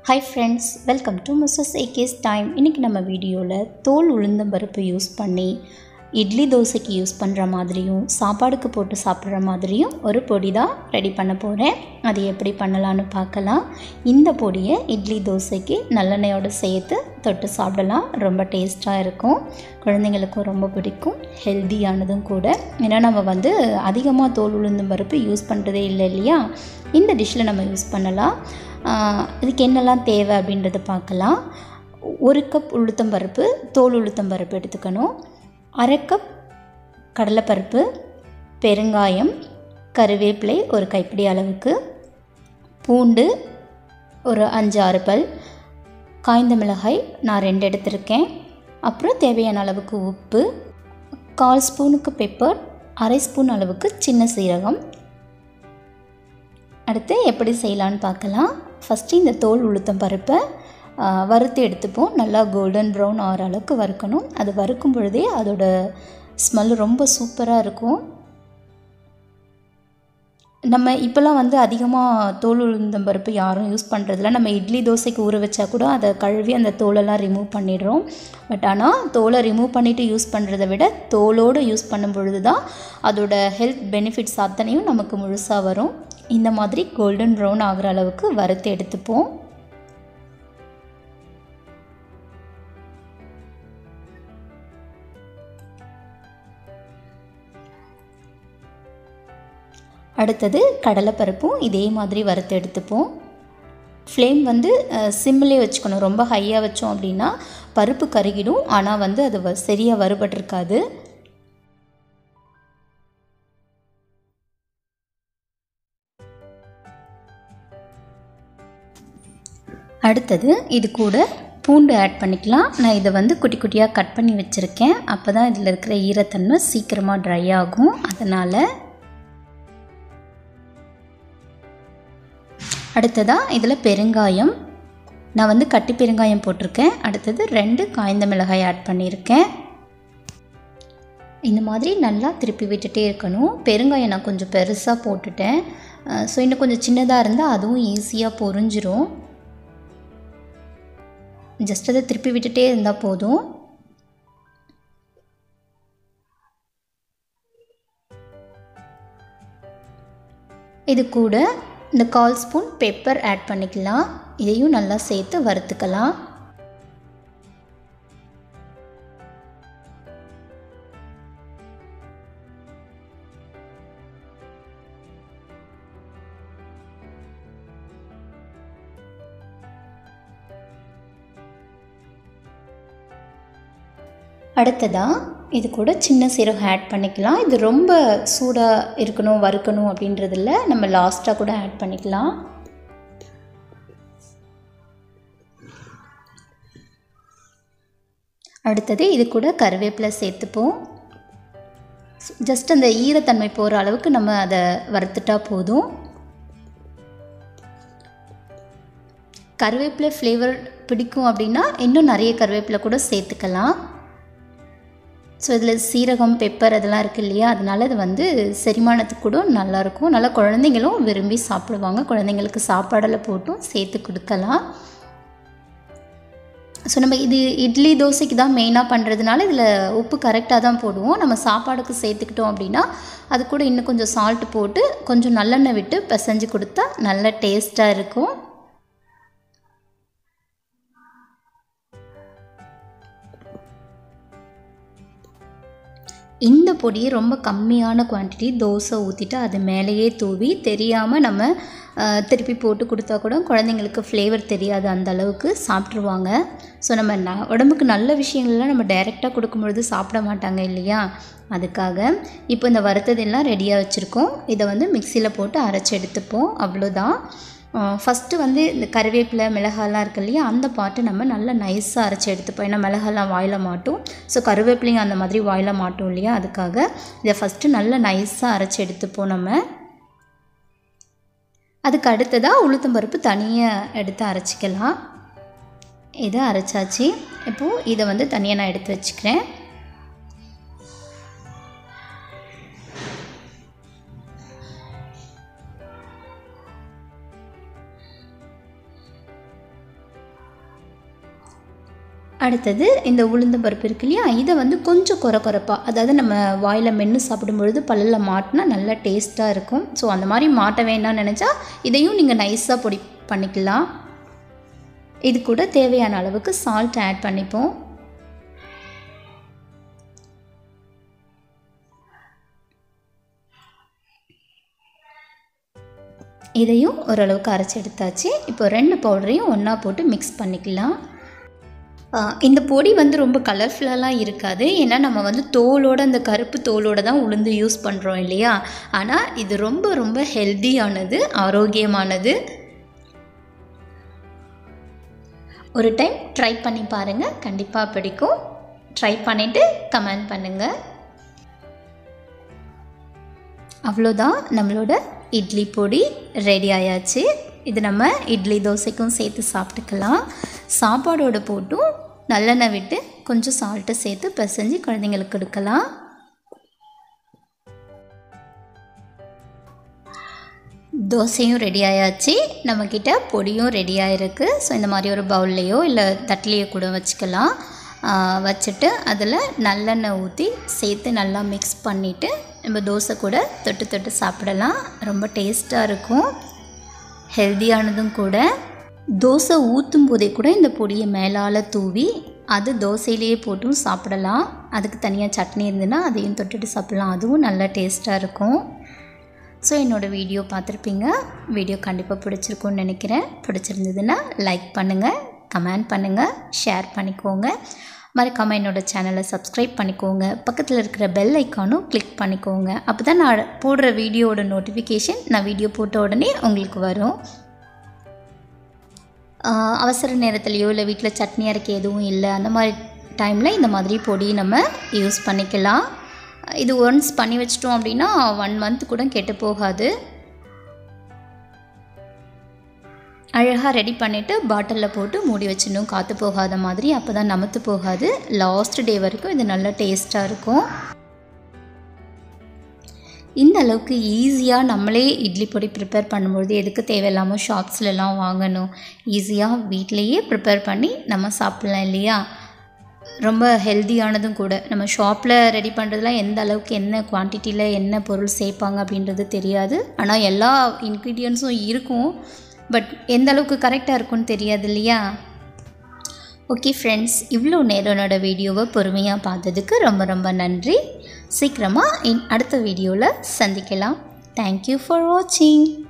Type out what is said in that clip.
hi friends welcome to Mrs AK's time இன்றைக்கி நம்ம வீடியோவில் தோல் உளுந்தம்பருப்பு யூஸ் பண்ணி இட்லி தோசைக்கு யூஸ் பண்ணுற மாதிரியும் சாப்பாடுக்கு போட்டு சாப்பிட்ற மாதிரியும் ஒரு பொடி தான் ரெடி பண்ண போகிறேன் அது எப்படி பண்ணலான்னு பார்க்கலாம் இந்த பொடியை இட்லி தோசைக்கு நல்லெண்ணெயோடு சேர்த்து தொட்டு சாப்பிடலாம் ரொம்ப டேஸ்ட்டாக இருக்கும் குழந்தைங்களுக்கும் ரொம்ப பிடிக்கும் ஹெல்த்தியானதும் கூட ஏன்னா நம்ம வந்து அதிகமாக தோல் உளுந்தும் பருப்பு யூஸ் பண்ணுறதே இல்லை இல்லையா இந்த டிஷ்ஷில் நம்ம யூஸ் பண்ணலாம் ஆஹ் இதுக்கு என்னெல்லாம் தேவை அப்படின்றத பார்க்கலாம் ஒரு கப் உளுத்தம்பருப்பு தோல் உளுத்தம்பருப்பு எடுத்துக்கணும் அரை கப் கடலைப்பருப்பு பெருங்காயம் கருவேப்பிலை ஒரு கைப்பிடி அளவுக்கு பூண்டு ஒரு அஞ்சு ஆறு பல் காய்ந்த மிளகாய் நான் ரெண்டு எடுத்திருக்கேன் அப்புறம் தேவையான அளவுக்கு உப்பு கால் ஸ்பூனுக்கு பெப்பர் அரை ஸ்பூன் அளவுக்கு சின்ன சீரகம் அடுத்து எப்படி செய்யலான்னு பார்க்கலாம் ஃபஸ்ட்டு இந்த தோல் உளுத்தம் பருப்பை ஆ, வறுத்து எடுத்துப்போம் நல்லா கோல்டன் ப்ரௌன் ஆகிற அளவுக்கு வறுக்கணும் அது வறுக்கும் பொழுதே அதோட ஸ்மெல் ரொம்ப சூப்பராக இருக்கும் நம்ம இப்போல்லாம் வந்து அதிகமாக தோல் உளுந்தம் பருப்பு யாரும் யூஸ் பண்ணுறதில்ல நம்ம இட்லி தோசைக்கு ஊற வச்சா கூட அதை கழுவி அந்த தோலெல்லாம் ரிமூவ் பண்ணிடுறோம் பட் ஆனால் தோலை ரிமூவ் பண்ணிவிட்டு யூஸ் பண்ணுறதை விட தோலோடு யூஸ் பண்ணும் பொழுது தான் அதோட ஹெல்த் பெனிஃபிட்ஸ் அத்தனையும் நமக்கு முழுசாக வரும் இந்த மாதிரி கோல்டன் ப்ரௌன் ஆகிற அளவுக்கு வறுத்து எடுத்துப்போம் அடுத்தது கடலைப்பருப்பும் இதே மாதிரி வறுத்து எடுத்துப்போம் ஃப்ளேம் வந்து சிம்மிலே வச்சுக்கணும் ரொம்ப ஹையாக வச்சோம் அப்படின்னா பருப்பு கருகிடும் ஆனால் வந்து அது வ- சரியாக வறுபட்டிருக்காது அடுத்தது இது கூட பூண்டு ஆட் பண்ணிக்கலாம் நான் இதை வந்து குட்டி குட்டியாக கட் பண்ணி வச்சுருக்கேன் அப்போ தான் இதில் இருக்கிற ஈரத்தன்மை சீக்கிரமாக ட்ரை ஆகும் அதனால் அடுத்ததாக இதில் பெருங்காயம் நான் வந்து கட்டி பெருங்காயம் போட்டிருக்கேன் அடுத்தது ரெண்டு காய்ந்த மிளகாய் ஆட் பண்ணியிருக்கேன் இந்த மாதிரி நல்லா திருப்பி விட்டுட்டே இருக்கணும் பெருங்காயம் நான் கொஞ்சம் பெருசாக போட்டுட்டேன் ஸோ இன்னும் கொஞ்சம் சின்னதாக இருந்தால் அதுவும் ஈஸியாக பொரிஞ்சிரும் ஜஸ்ட் அதை திருப்பி விட்டுட்டே இருந்தால் போதும் இது கூட இந்த கால் ஸ்பூன் பெப்பர் ஆட் பண்ணிக்கலாம் இதையும் நல்லா சேர்த்து வறுத்துக்கலாம் அடுத்ததாக இது கூட சின்ன சீரகம் ஆட் பண்ணிக்கலாம் இது ரொம்ப சூடாக இருக்கணும் வறுக்கணும் அப்படின்றதில்ல நம்ம லாஸ்ட்டாக கூட ஆட் பண்ணிக்கலாம் அடுத்தது இது கூட கருவேப்பிலை சேர்த்துப்போம் ஜஸ்ட் அந்த ஈரத்தன்மை போகிற அளவுக்கு நம்ம அதை வறுத்துட்டா போதும் கருவேப்பிலை ஃப்ளேவர் பிடிக்கும் அப்படின்னா இன்னும் நிறைய கருவேப்பிலை கூட சேர்த்துக்கலாம் ஸோ இதில் சீரகம் பெப்பர் அதெல்லாம் இருக்குது இல்லையா அதனால இது வந்து செரிமானத்துக்கு கூட நல்லாயிருக்கும் நல்லா குழந்தைங்களும் விரும்பி சாப்பிடுவாங்க குழந்தைங்களுக்கு சாப்பாடில் போட்டும் சேர்த்து கொடுக்கலாம் ஸோ நம்ம இது இட்லி தோசைக்கு தான் மெயினாக பண்ணுறதுனால இதில் உப்பு கரெக்டாக தான் போடுவோம் நம்ம சாப்பாடுக்கு சேர்த்துக்கிட்டோம் அப்படின்னா அது கூட இன்னும் கொஞ்சம் சால்ட் போட்டு கொஞ்சம் நல்லெண்ணெய் விட்டு பிசைஞ்சு கொடுத்தா நல்ல டேஸ்ட்டாக இருக்கும் இந்த பொடியை ரொம்ப கம்மியான குவான்டிட்டி தோசை ஊற்றிட்டு அது மேலேயே தூவி தெரியாமல் நம்ம அஹ், திருப்பி போட்டு கொடுத்தா கூட குழந்தைங்களுக்கு ஃப்ளேவர் தெரியாது அந்த அளவுக்கு சாப்பிட்ருவாங்க ஸோ நம்ம ந உடம்புக்கு நல்ல விஷயங்கள்லாம் நம்ம டைரெக்டாக கொடுக்கும்பொழுது சாப்பிட மாட்டாங்க இல்லையா அதுக்காக இப்போ இந்த வறுத்ததெல்லாம் ரெடியாக வச்சுருக்கோம் இதை வந்து மிக்சியில் போட்டு அரைச்சி எடுத்துப்போம் அவ்வளோதான் ஃபஸ்ட்டு வந்து இந்த கருவேப்பிலை மிளகாலாம் இருக்கு இல்லையா அந்த பாட்டு நம்ம நல்லா நைஸாக அரைச்சி எடுத்துப்போம் ஏன்னா மிளகாலாம் வாயில் மாட்டும் ஸோ கருவேப்பிலையும் அந்த மாதிரி வாயில் மாட்டும் இல்லையா அதுக்காக இதை ஃபஸ்ட்டு நல்லா நைஸாக அரைச்சி எடுத்துப்போம் நம்ம அதுக்கு அடுத்ததாக உளுத்தம்பருப்பு தனியாக எடுத்து அரைச்சிக்கலாம் இதை அரைச்சாச்சு இப்போது இதை வந்து தனியாக நான் எடுத்து வச்சுக்கிறேன் அடுத்தது இந்த உளுந்த பருப்பு இருக்கு இல்லையா இதை வந்து கொஞ்சம் குறை குறைப்பாக அதாவது நம்ம வாயில் மென்று சாப்பிடும் பொழுது பல்லில் மாட்டினா நல்லா டேஸ்ட்டாக இருக்கும் ஸோ அந்த மாதிரி மாட்ட வேண்டாம்னு நினச்சா இதையும் நீங்கள் நைஸாக பொடி பண்ணிக்கலாம் இது கூட தேவையான அளவுக்கு சால்ட் ஆட் பண்ணிப்போம் இதையும் ஓரளவுக்கு அரைச்சி எடுத்தாச்சு இப்போ ரெண்டு பவுடரையும் ஒன்றா போட்டு மிக்ஸ் பண்ணிக்கலாம் இந்த பொடி வந்து ரொம்ப கலர்ஃபுல்லாலாம் இருக்காது ஏன்னா நம்ம வந்து தோலோட அந்த கருப்பு தோலோட தான் உளுந்து யூஸ் பண்ணுறோம் இல்லையா ஆனால் இது ரொம்ப ரொம்ப ஹெல்த்தியானது ஆரோக்கியமானது ஒரு டைம் ட்ரை பண்ணி பாருங்கள் கண்டிப்பாக பிடிக்கும் ட்ரை பண்ணிவிட்டு கமெண்ட் பண்ணுங்கள் அவ்வளோதான் நம்மளோட இட்லி பொடி ரெடி ஆயாச்சு இது நம்ம இட்லி தோசைக்கும் சேர்த்து சாப்பிட்டுக்கலாம் சாப்பாடோடு போட்டும் நல்லெண்ணெய் விட்டு கொஞ்சம் சால்ட்டு சேர்த்து பிசைஞ்சு குழந்தைங்களுக்கு கொடுக்கலாம் தோசையும் ரெடி ஆயாச்சு நம்மக்கிட்ட பொடியும் ரெடி ஆகிருக்கு ஸோ இந்த மாதிரி ஒரு பவுல்லையோ இல்லை தட்டிலையோ கூட வச்சுக்கலாம் வச்சுட்டு அதில் நல்லெண்ணெய் ஊற்றி சேர்த்து நல்லா மிக்ஸ் பண்ணிவிட்டு நம்ம தோசை கூட தொட்டு தொட்டு சாப்பிடலாம் ரொம்ப டேஸ்ட்டாக இருக்கும் ஹெல்த்தியானதும் கூட தோசை ஊற்றும் போதே கூட இந்த பொடியை மேலால் தூவி அது தோசையிலேயே போட்டும் சாப்பிடலாம் அதுக்கு தனியாக சட்னி இருந்துன்னா அதையும் தொட்டுட்டு சாப்பிடலாம் அதுவும் நல்லா டேஸ்ட்டாக இருக்கும் ஸோ என்னோடய வீடியோ பார்த்துருப்பீங்க வீடியோ கண்டிப்பாக பிடிச்சிருக்கும்னு நினைக்கிறேன் பிடிச்சிருந்ததுன்னா லைக் பண்ணுங்கள் கமெண்ட் பண்ணுங்கள் ஷேர் பண்ணிக்கோங்க மறக்காமல் என்னோடய சேனலை சப்ஸ்கிரைப் பண்ணிக்கோங்க பக்கத்தில் இருக்கிற பெல் ஐக்கானும் கிளிக் பண்ணிக்கோங்க அப்போ தான் நான் போடுற வீடியோவோட நோட்டிஃபிகேஷன் நான் வீடியோ போட்ட உடனே உங்களுக்கு வரும் அவசர நேரத்துலையோ இல்லை வீட்டில் சட்னி அரைக்க எதுவும் இல்லை அந்த மாதிரி டைமில் இந்த மாதிரி பொடி நம்ம யூஸ் பண்ணிக்கலாம் இது ஒன்ஸ் பண்ணி வச்சிட்டோம் அப்படின்னா ஒன் மந்த் கூட கெட்டு போகாது அழகாக ரெடி பண்ணிவிட்டு பாட்டிலில் போட்டு மூடி வச்சிடணும் காற்று போகாத மாதிரி அப்போ தான் நமத்து போகாது லாஸ்ட் டே வரைக்கும் இது நல்ல டேஸ்ட்டாக இருக்கும் இந்த அளவுக்கு ஈஸியாக நம்மளே இட்லி பொடி ப்ரிப்பேர் பண்ணும்பொழுது எதுக்கு தேவையில்லாமல் ஷாப்ஸ்லலாம் வாங்கணும் ஈஸியாக வீட்டிலையே ப்ரிப்பேர் பண்ணி நம்ம சாப்பிட்லாம் இல்லையா ரொம்ப ஹெல்த்தியானதும் கூட நம்ம ஷாப்பில் ரெடி பண்ணுறதுலாம் எந்த அளவுக்கு என்ன குவான்டிட்டியில் என்ன பொருள் சேர்ப்பாங்க அப்படின்றது தெரியாது ஆனால் எல்லா இன்க்ரீடியன்ஸும் இருக்கும் பட் எந்த அளவுக்கு கரெக்டாக இருக்கும்னு தெரியாது இல்லையா ஓகே ஃப்ரெண்ட்ஸ் இவ்வளோ நேரம் என்னோடய வீடியோவை பொறுமையாக பார்த்ததுக்கு ரொம்ப ரொம்ப நன்றி சீக்கிரமாக அடுத்த வீடியோவில் சந்திக்கலாம் தேங்க்யூ ஃபார் வாட்சிங்